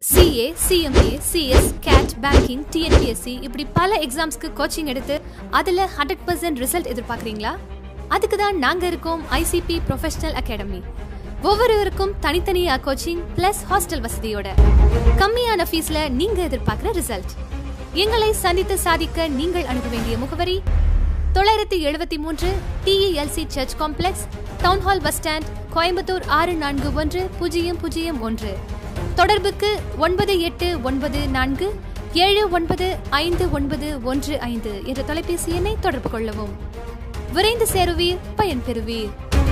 CA CMA CS CAT banking TNPSC இப்படி பல எக்ஸாம்ஸ்க்கு coaching எடுத்து அதில் ஹண்ட்ரட் பர்சன்ட் ரிசல்ட் எதிர்பார்க்குறீங்களா அதுக்கு தான் நாங்கள் இருக்கோம் ஐசிபி ப்ரொஃபஷனல் அகாடமி ஒவ்வொருவருக்கும் தனித்தனியாக கோச்சிங் ப்ளஸ் ஹாஸ்டல் வசதியோட கம்மியான ஃபீஸில் நீங்கள் எதிர்பார்க்குற ரிசல்ட் எங்களை சந்தித்து சாதிக்க நீங்கள் அணுக வேண்டிய முகவரி தொள்ளாயிரத்தி எழுபத்தி மூன்று TELC church complex town hall bus stand Coimbatore ஆறு நான்கு ஒன்று பூஜ்ஜியம் பூஜ்ஜியம் ஒன்று தொடர்புக்கு ஒன்பது எட்டு ஒன்பது நான்கு ஏழு ஒன்பது ஐந்து ஒன்பது ஒன்று ஐந்து என்ற தொலைபேசி எண்ணை தொடர்பு கொள்ளவும் விரைந்து சேருவீர் பயன்பெறுவீர்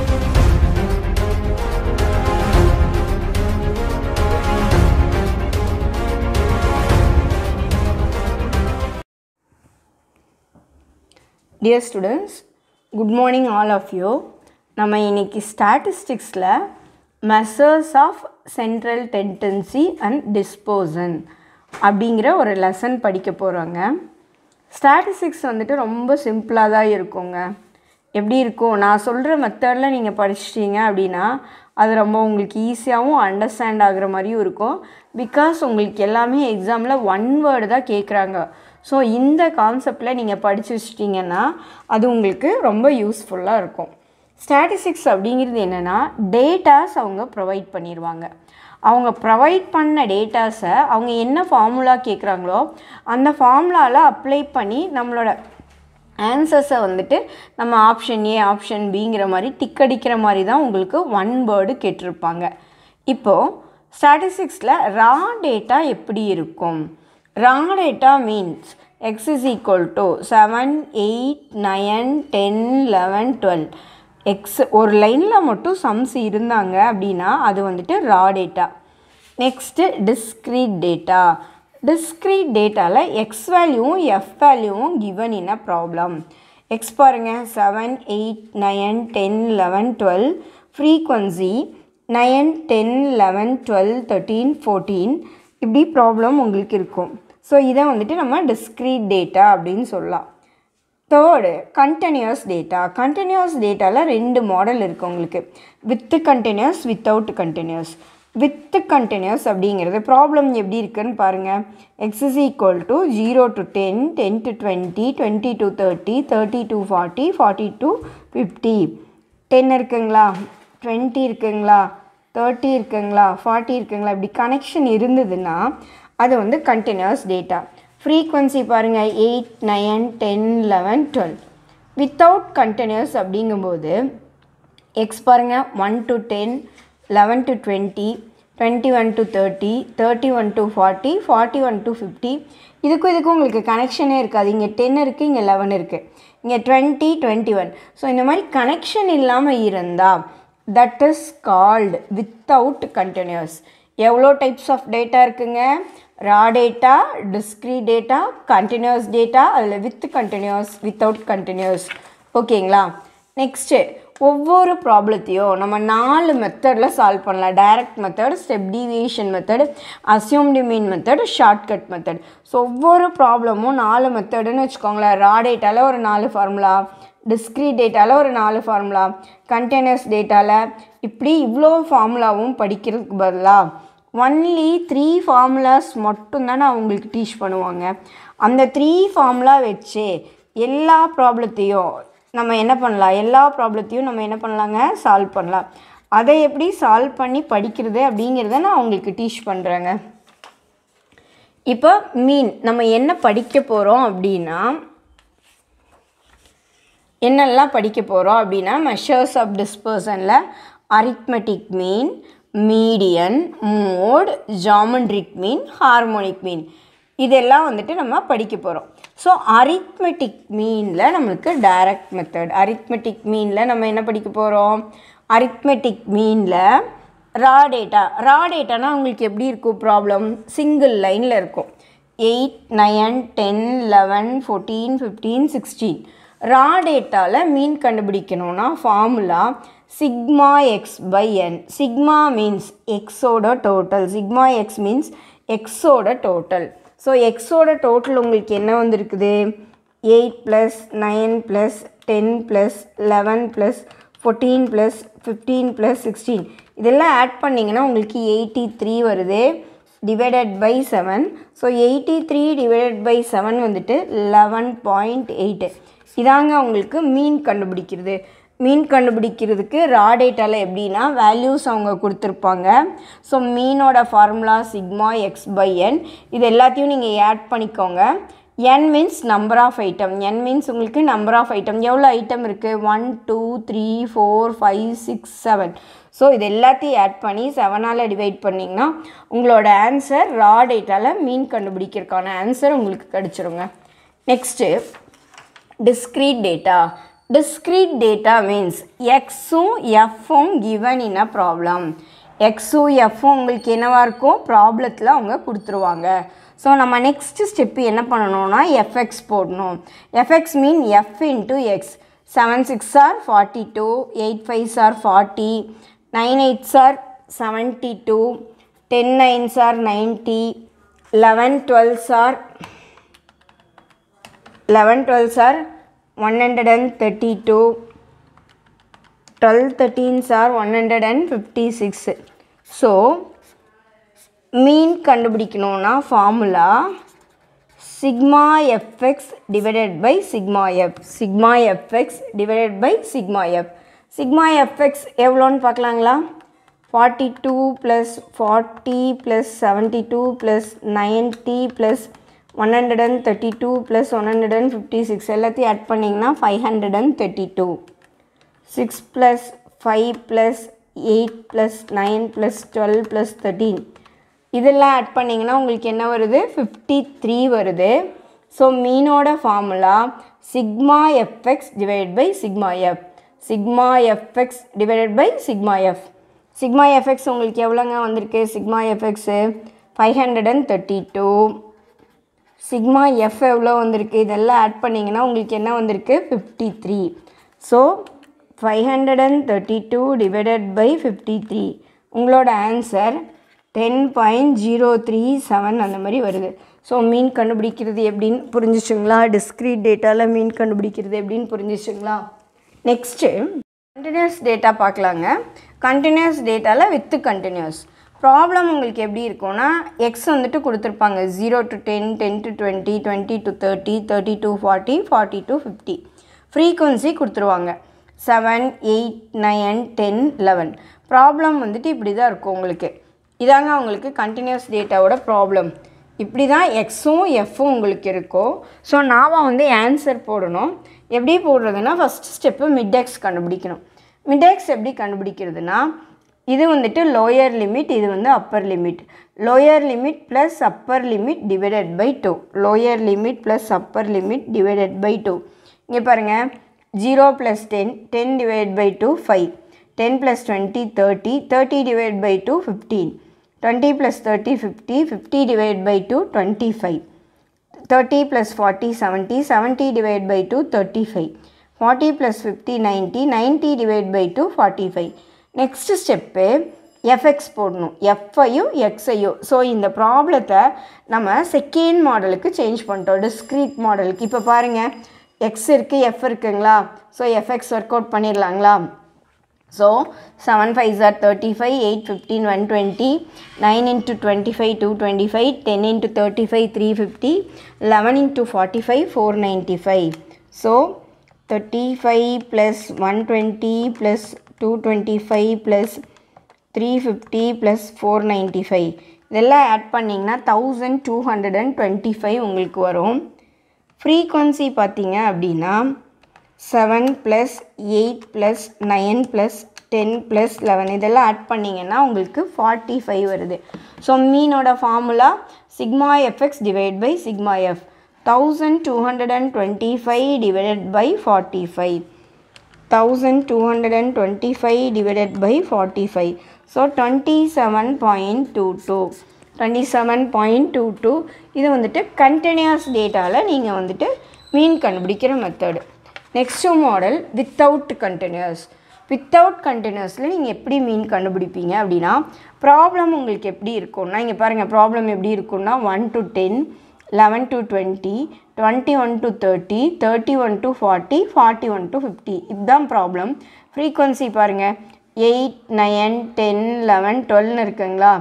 dear students good morning all of you நம்ம இன்னைக்கு ஸ்டாட்டிஸ்டிக்ஸில் measures of central tendency and dispersion அப்படிங்கிற ஒரு லெசன் படிக்க போகிறோங்க ஸ்டாட்டிஸ்டிக்ஸ் வந்துட்டு ரொம்ப சிம்பிளாக தான் இருக்குங்க எப்படி இருக்கும் நான் சொல்கிற மெத்தடில் நீங்கள் படிச்சிட்டீங்க அப்படின்னா அது ரொம்ப உங்களுக்கு ஈஸியாகவும் அண்டர்ஸ்டாண்ட் ஆகுற மாதிரியும் இருக்கும் பிகாஸ் உங்களுக்கு எல்லாமே எக்ஸாமில் ஒன் வேர்டு தான் கேட்குறாங்க ஸோ இந்த கான்செப்டில் நீங்கள் படித்து வச்சிட்டிங்கன்னா அது உங்களுக்கு ரொம்ப யூஸ்ஃபுல்லாக இருக்கும் ஸ்டாட்டிஸ்டிக்ஸ் அப்படிங்கிறது என்னென்னா டேட்டாஸ் அவங்க ப்ரொவைட் பண்ணிடுவாங்க அவங்க ப்ரொவைட் பண்ண டேட்டாஸை அவங்க என்ன ஃபார்முலா கேட்குறாங்களோ அந்த ஃபார்முலாவில் அப்ளை பண்ணி நம்மளோட ஆன்சர்ஸை வந்துட்டு நம்ம ஆப்ஷன் ஏ ஆப்ஷன் பிங்கிற மாதிரி டிக் அடிக்கிற மாதிரி தான் உங்களுக்கு ஒன் வேர்டு கேட்டிருப்பாங்க இப்போது ஸ்டாட்டிஸ்டிக்ஸில் ரா டேட்டா எப்படி இருக்கும் raw data means x is equal to seven eight nine ten eleven twelve x ஒரு லைனில் மட்டும் சம்ஸ் இருந்தாங்க அப்படின்னா அது வந்துட்டு raw data next discrete data discrete டேட்டாவில் எக்ஸ் வேல்யூவும் எஃப் வேல்யூவும் given in a problem x பாருங்கள் seven eight nine ten eleven twelve frequency nine ten eleven twelve thirteen fourteen இப்படி ப்ராப்ளம் உங்களுக்கு இருக்கும் ஸோ இதை வந்துட்டு நம்ம டிஸ்க்ரீட் டேட்டா அப்படின்னு சொல்லலாம் தேர்டு கண்டினியூஸ் டேட்டா கண்டினியூஸ் டேட்டாவில் ரெண்டு மாடல் இருக்குது உங்களுக்கு with continuous without continuous with continuous அப்படிங்கிறது ப்ராப்ளம் எப்படி இருக்குன்னு பாருங்கள் x is equal to zero to ten ten to twenty twenty to thirty thirty to forty forty to fifty ten இருக்குங்களா twenty இருக்குங்களா தேர்ட்டி இருக்குங்களா ஃபார்ட்டி இருக்குங்களா இப்படி கனெக்ஷன் இருந்ததுன்னா அது வந்து கண்டினியூஸ் டேட்டா ஃப்ரீக்வன்சி பாருங்கள் eight nine ten eleven twelve without continuous அப்படிங்கும்போது எக்ஸ் பாருங்கள் one to ten eleven to twenty twenty one to thirty thirty one to forty forty one to fifty இதுக்கும் இதுக்கும் உங்களுக்கு கனெக்ஷனே இருக்காது இங்கே டென் இருக்குது இங்கே லெவன் இருக்குது இங்கே டுவெண்ட்டி டுவெண்ட்டி ஒன் ஸோ இந்த மாதிரி கனெக்ஷன் இல்லாமல் இருந்தால் that is called without continuous எவ்வளோ டைப்ஸ் ஆஃப் டேட்டா இருக்குங்க raw data discrete data continuous data அதில் வித் கண்டினியூஸ் வித்தவுட் கண்டினியூஸ் ஓகேங்களா நெக்ஸ்ட்டு ஒவ்வொரு ப்ராப்ளத்தையும் நம்ம நாலு மெத்தடில் சால்வ் பண்ணலாம் direct method step deviation method assumed mean method shortcut method so ஒவ்வொரு ப்ராப்ளமும் நாலு மெத்தடுன்னு வச்சுக்கோங்களேன் ரா டேட்டாவில் ஒரு நாலு ஃபார்முலா டிஸ்க்ரீட் டேட்டாவில் ஒரு நாலு ஃபார்முலா கண்டினியூஸ் டேட்டாவில் இப்படி இவ்வளோ ஃபார்முலாவும் படிக்கிறதுக்கு பதிலாக ஒன்லி த்ரீ ஃபார்முலாஸ் மட்டும்தானே அவங்களுக்கு டீச் பண்ணுவாங்க அந்த த்ரீ ஃபார்முலா வச்சு எல்லா ப்ராப்ளத்தையும் நம்ம என்ன பண்ணலாம் எல்லா ப்ராப்ளத்தையும் நம்ம என்ன பண்ணலாங்க சால்வ் பண்ணலாம் அதை எப்படி சால்வ் பண்ணி படிக்கிறது அப்படிங்கிறத நான் அவங்களுக்கு டீச் பண்ணுறேங்க இப்போ மீன் நம்ம என்ன படிக்க போகிறோம் அப்படின்னா என்னெல்லாம் படிக்க போகிறோம் அப்படின்னா மெஷர்ஸ் ஆஃப் டிஸ்பர்சனில் arithmetic mean median mode geometric mean harmonic mean இதெல்லாம் வந்துட்டு நம்ம படிக்க போகிறோம் ஸோ அரித்மெட்டிக் மீனில் நம்மளுக்கு டைரக்ட் மெத்தட் அரித்மெட்டிக் மீனில் நம்ம என்ன படிக்க போகிறோம் அரித்மெட்டிக் மீனில் ரா டேட்டா ரா டேட்டானா உங்களுக்கு எப்படி இருக்கும் ப்ராப்ளம் சிங்கிள் லைனில் இருக்கும் eight nine ten eleven fourteen fifteen sixteen raw டேட்டாவில் மீன் கண்டுபிடிக்கணும்னா formula sigma x by n sigma means எக்ஸோட டோட்டல் சிக்மா எக்ஸ் மீன்ஸ் எக்ஸோட டோட்டல் ஸோ எக்ஸோட டோட்டல் உங்களுக்கு என்ன வந்திருக்குது eight plus nine plus ten plus eleven plus fourteen plus fifteen plus sixteen இதெல்லாம் add பண்ணிங்கன்னா உங்களுக்கு எயிட்டி த்ரீ வருது divided by seven so eighty three divided by seven வந்துட்டு லெவன் பாயிண்ட் எயிட்டு இதாங்க உங்களுக்கு மீன் கண்டுபிடிக்கிறது மீன் கண்டுபிடிக்கிறதுக்கு ரா டேட்டாவில் எப்படின்னா வேல்யூஸ் அவங்க கொடுத்துருப்பாங்க ஸோ மீனோட formula sigma x by n இது எல்லாத்தையும் நீங்கள் ஆட் பண்ணிக்கோங்க n means number of item n means உங்களுக்கு நம்பர் ஆஃப் ஐட்டம் எவ்வளோ ஐட்டம் இருக்குது one two three four five six seven so இது எல்லாத்தையும் ஆட் பண்ணி செவனால் டிவைட் பண்ணிங்கன்னா உங்களோட ஆன்சர் ரா டேட்டாவில் மீன் கண்டுபிடிக்கிறதுக்கான ஆன்சர் உங்களுக்கு கிடச்சிருங்க next discrete data discrete data means xும் fும் given in a problem xும் fும் உங்களுக்கு என்னவா இருக்கும் ப்ராப்ளத்தில் அவங்க கொடுத்துருவாங்க ஸோ நம்ம நெக்ஸ்ட் ஸ்டெப்பு என்ன பண்ணணும்னா எஃப்எக்ஸ் போடணும் fx mean f into x seven six are forty two eight five are forty nine eights are seventy two ten nines are ninety eleven twelves are eleven twelves are one hundred and thirty two twelve thirteens are one hundred and fifty six so mean கண்டுபிடிக்கணும்னா formula sigma fx divided by sigma f sigma fx divided by sigma f sigma fx எவ்வளோன்னு பார்க்கலாங்களா forty two plus forty plus seventy two plus ninety plus one hundred and thirty two plus one hundred and fifty six எல்லாத்தையும் add பண்ணிங்கன்னா five hundred and thirty two six plus five plus eight plus nine plus twelve plus thirteen இதெல்லாம் add பண்ணிங்கன்னா உங்களுக்கு என்ன வருது fifty three வருது so மீனோட formula sigma FX divide by sigma f sigma fx divided by sigma f sigma fx உங்களுக்கு எவ்வளோங்க வந்திருக்கு sigma fx five hundred and thirty two sigma f எவ்வளோ வந்திருக்கு இதெல்லாம் ஆட் பண்ணிங்கன்னா உங்களுக்கு என்ன வந்திருக்கு fifty three so five hundred and thirty two divided by fifty three உங்களோட answer ten point zero three seven அந்த மாதிரி வருது ஸோ மீன் கண்டுபிடிக்கிறது எப்படின்னு புரிஞ்சிச்சுங்களா டிஸ்க்ரீட் டேட்டாவில் மீன் கண்டுபிடிக்கிறது எப்படின்னு புரிஞ்சிச்சுங்களா நெக்ஸ்ட்டு கண்டினியூஸ் டேட்டா பார்க்கலாங்க கண்டினியூஸ் டேட்டாவில் வித்து கண்டினியூஸ் ப்ராப்ளம் உங்களுக்கு எப்படி இருக்கும்னா எக்ஸ் வந்துட்டு கொடுத்துருப்பாங்க zero to ten ten to twenty twenty to thirty thirty to forty forty to fifty frequency கொடுத்துருவாங்க seven eight nine ten eleven problem வந்துட்டு இப்படி தான் இருக்கும் உங்களுக்கு இதாங்க உங்களுக்கு கண்டினியூஸ் டேட்டாவோட ப்ராப்ளம் இப்படி தான் எக்ஸும் எஃப்பும் உங்களுக்கு இருக்கும் ஸோ நாம் வந்து ஆன்சர் போடணும் எப்படி போடுறதுன்னா ஃபஸ்ட் ஸ்டெப்பு மிட்எக்ஸ் கண்டுபிடிக்கணும் மிட்எக்ஸ் எப்படி கண்டுபிடிக்கிறதுனா இது வந்துட்டு லோயர் லிமிட் இது வந்து upper limit lower limit plus upper limit divided by two lower limit plus upper limit divided by two இங்கே பாருங்கள் zero plus ten ten divide by two five ten plus twenty thirty thirty divide by two fifteen twenty plus thirty fifty fifty divide by two twenty five thirty plus forty seventy seventy divide by two thirty five forty plus fifty ninety ninety divide by two forty five next step F X போடணும் எஃப்ஐயும் எக்ஸையும் so இந்த ப்ராப்ளத்தை நம்ம second மாடலுக்கு change பண்ணிட்டோம் discrete மாடலுக்கு இப்போ பாருங்கள் எக்ஸ் இருக்குது எஃப் இருக்குங்களா ஸோ எஃப்எக்ஸ் ஒர்க் அவுட் பண்ணிடலாங்களா so seven five are thirty five eight fifteen one twenty nine into twenty five two twenty five ten into thirty five three fifty eleven into forty five four ninety five so thirty five plus one twenty plus two twenty five plus three fifty plus four ninety five இதெல்லாம் add பண்ணிங்கன்னா thousand two hundred and twenty five உங்களுக்கு வரும் frequency பார்த்தீங்க அப்படின்னா seven plus eight plus nine plus ten plus eleven இதெல்லாம் add பண்ணிங்கன்னா உங்களுக்கு forty five வருது ஸோ மீனோட formula sigma FX divide by sigma F thousand two hundred and twenty five divided by forty five thousand two hundred and twenty five divided by forty five so twenty seven point two two twenty seven point two two இது வந்துட்டு continuous டேட்டாவில் நீங்கள் வந்துட்டு mean கண்டுபிடிக்கிற method next model without continuous without கண்டினியூஸில் நீங்கள் எப்படி மீன் கண்டுபிடிப்பீங்க அப்படின்னா problem உங்களுக்கு எப்படி இருக்கும்னா இங்கே பாருங்கள் ப்ராப்ளம் எப்படி இருக்கும்னா one to ten eleven to twenty twenty one to thirty thirty one to forty forty one to fifty இதுதான் ப்ராப்ளம் ஃப்ரீக்வன்சி பாருங்கள் எயிட் நைன் டென் லெவன் டுவெல்னு இருக்குங்களா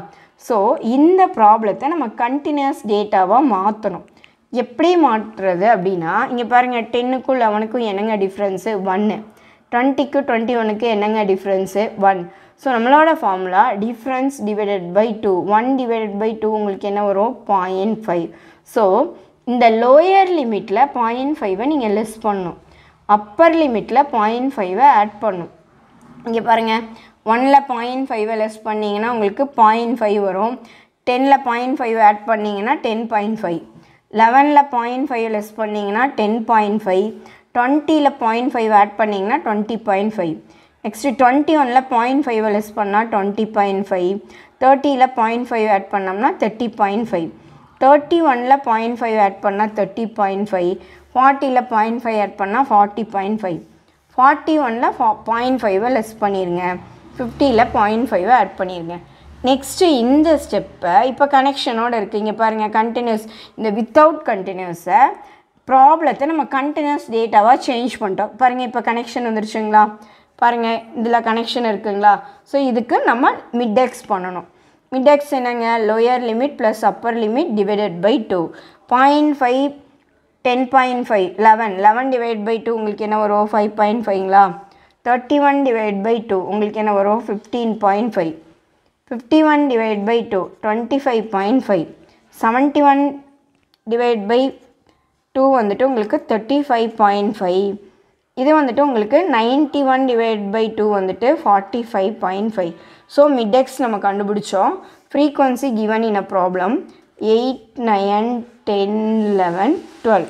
ஸோ இந்த ப்ராப்ளத்தை நம்ம கண்டினியூஸ் டேட்டாவாக மாற்றணும் எப்படி மாற்றுறது அப்படின்னா இங்கே பாருங்கள் டென்னுக்கும் லெவனுக்கும் என்னங்க டிஃப்ரென்ஸு ஒன்று டுவெண்ட்டிக்கு டுவெண்ட்டி ஒனுக்கு என்னங்க டிஃப்ரென்ஸு ஒன் ஸோ நம்மளோட formula difference divided by two one divided by two உங்களுக்கு என்ன வரும் பாயிண்ட் ஃபைவ் ஸோ இந்த லோயர் லிமிட்டில் பாயிண்ட் ஃபைவை நீங்கள் லெஸ் பண்ணணும் அப்பர் லிமிட்டில் பாயிண்ட் ஃபைவை ஆட் பண்ணும் இங்கே பாருங்கள் ஒனில் பாயிண்ட் ஃபைவை லெஸ் பண்ணிங்கன்னா உங்களுக்கு பாயிண்ட் ஃபைவ் வரும் டெனில் பாயிண்ட் ஃபைவ் ஆட் பண்ணிங்கன்னா டென் பாயிண்ட் ஃபைவ் லெவனில் பாயிண்ட் ஃபைவ் லெஸ் பண்ணிங்கன்னா டென் பாயிண்ட் ஃபைவ் டுவெண்ட்டியில் பாயிண்ட் ஃபைவ் ஆட் பண்ணிங்கன்னா twenty point five next twenty ஒனில் பாயிண்ட் ஃபைவை லெஸ் பண்ணால் டுவெண்ட்டி பாயிண்ட் ஃபைவ் தேர்ட்டியில் பாயிண்ட் ஃபைவ் ஆட் பண்ணோம்னா தேர்ட்டி பாயிண்ட் ஃபைவ் தேர்ட்டி ஒனில் பாயிண்ட் ஃபைவ் ஆட் பண்ணால் தேர்ட்டி பாயிண்ட் ஃபைவ் ஃபார்ட்டியில் பாயிண்ட் ஃபைவ் ஆட் பண்ணால் ஃபார்ட்டி பாயிண்ட் ஃபைவ் ஃபார்ட்டி ஒனில் ஃபா பாயிண்ட் ஃபைவை லெஸ் பண்ணிடுங்க ஃபிஃப்டியில் பாயிண்ட் ஃபைவை ஆட் பண்ணிடுங்க நெக்ஸ்ட்டு இந்த ஸ்டெப்பை இப்போ கனெக்ஷனோடு இருக்குது இங்கே பாருங்கள் கண்டினியூஸ் இந்த வித்தவுட் கண்டினியூஸை ப்ராப்ளத்தை நம்ம கண்டினியூஸ் டேட்டாவாக சேஞ்ச் பண்ணிட்டோம் பாருங்கள் இப்போ கனெக்ஷன் வந்துருச்சுங்களா பாருங்கள் இதில் கனெக்ஷன் இருக்குங்களா ஸோ இதுக்கு நம்ம மிட்எக்ஸ் பண்ணணும் மிட்எக்ஸ் என்னங்க lower limit plus upper limit divided by two point five ten point five eleven eleven divide by two உங்களுக்கு என்ன வரும் ஃபைவ் பாயிண்ட் ஃபைவ்ங்களா thirty one divide by two உங்களுக்கு என்ன வரும் fifteen point five fifty one divide by two twenty five point five seventy one divide by two வந்துட்டு உங்களுக்கு thirty five point five இது வந்துட்டு உங்களுக்கு ninety one divide by two வந்துட்டு forty five point five so mid X நம்ம கண்டுபிடிச்சோம் frequency given in a problem eight nine ten eleven twelve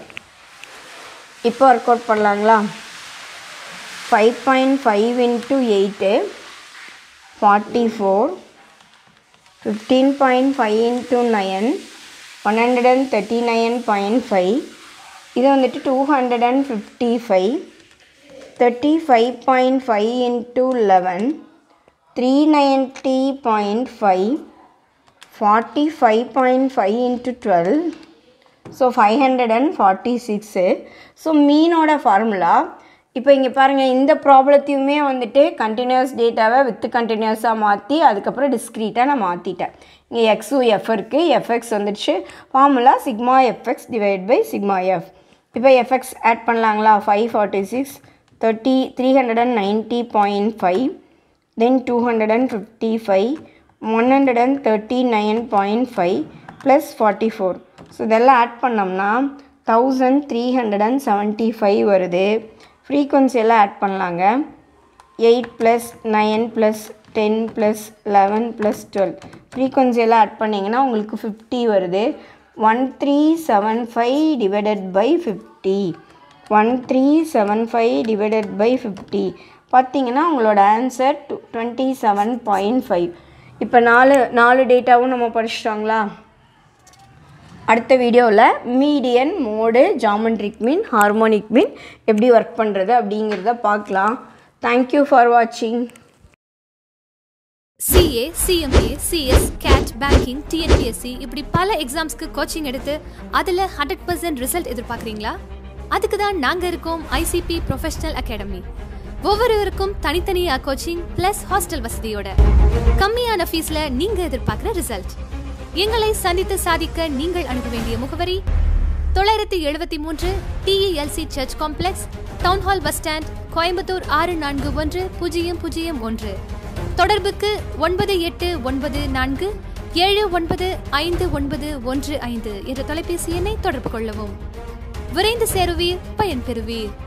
இப்போ work out பண்ணலாங்களா five point five into eight forty four fifteen point five into nine one hundred and thirty nine point five இது வந்துட்டு two hundred and fifty five thirty five point five into eleven three ninety point five forty five point five into twelve so five hundred and forty six so மீனோட formula இப்போ இங்கே பாருங்கள் இந்த ப்ராப்ளத்தையுமே வந்துட்டு continuous டேட்டாவை with கண்டினியூஸாக மாற்றி அதுக்கப்புறம் டிஸ்க்ரீட்டாக நான் மாற்றிட்டேன் இங்கே எக்ஸு எஃப் இருக்குது எஃப்எக்ஸ் வந்துடுச்சு formula sigma FX divide by sigma F இப்போ எஃப்எக்ஸ் ஆட் பண்ணலாங்களா five forty six thirty three hundred and ninety point five then two hundred and fifty five one hundred and thirty nine point five plus forty four so இதெல்லாம் add பண்ணோம்னா thousand three hundred and seventy five வருது frequency எல்லாம் add பண்ணலாங்க eight plus nine plus ten plus eleven plus twelve frequency எல்லாம் add பண்ணிங்கன்னா உங்களுக்கு fifty வருது one three seven five divided by fifty one three seven five divided by fifty பார்த்தீங்கன்னா உங்களோட answer two twenty seven point five இப்போ நாலு நாலு டேட்டாவும் நம்ம படிச்சிட்டோங்களா அடுத்த வீடியோவில் median mode geometric mean harmonic mean எப்படி ஒர்க் பண்ணுறது அப்படிங்கிறத பார்க்கலாம் தேங்க்யூ ஃபார் வாட்சிங் CA CMA CS CAT banking TNPSC இப்படி பல எக்ஸாம்ஸ்க்கு கோச்சிங் எடுத்து அதில் ஹண்ட்ரட் பர்சன்ட் ரிசல்ட் எதிர்பார்க்குறீங்களா அதுக்கு தான் நாங்கள் இருக்கோம் ஐசிபி ப்ரொஃபஷனல் அகாடமி ஒவ்வொருவருக்கும் தனித்தனியா கோச்சிங் பிளஸ் ஹாஸ்டல் வசதியோட கம்மியான ஃபீஸ்ல நீங்க எதிர்பார்க்குற ரிசல்ட் எங்களை சந்தித்து சாதிக்க நீங்கள் அணுக வேண்டிய முகவரி தொள்ளாயிரத்தி எழுபத்தி மூன்று TELC church complex town hall bus stand Coimbatore ஆறு நான்கு ஒன்று பூஜ்ஜியம் பூஜ்ஜியம் ஒன்று தொடர்புக்கு ஒன்பது எட்டு ஒன்பது நான்கு ஏழு ஒன்பது ஐந்து ஒன்பது ஒன்று ஐந்து என்ற தொலைபேசி எண்ணை தொடர்பு கொள்ளவும் விரைந்து சேருவீர் பயன்பெறுவீர்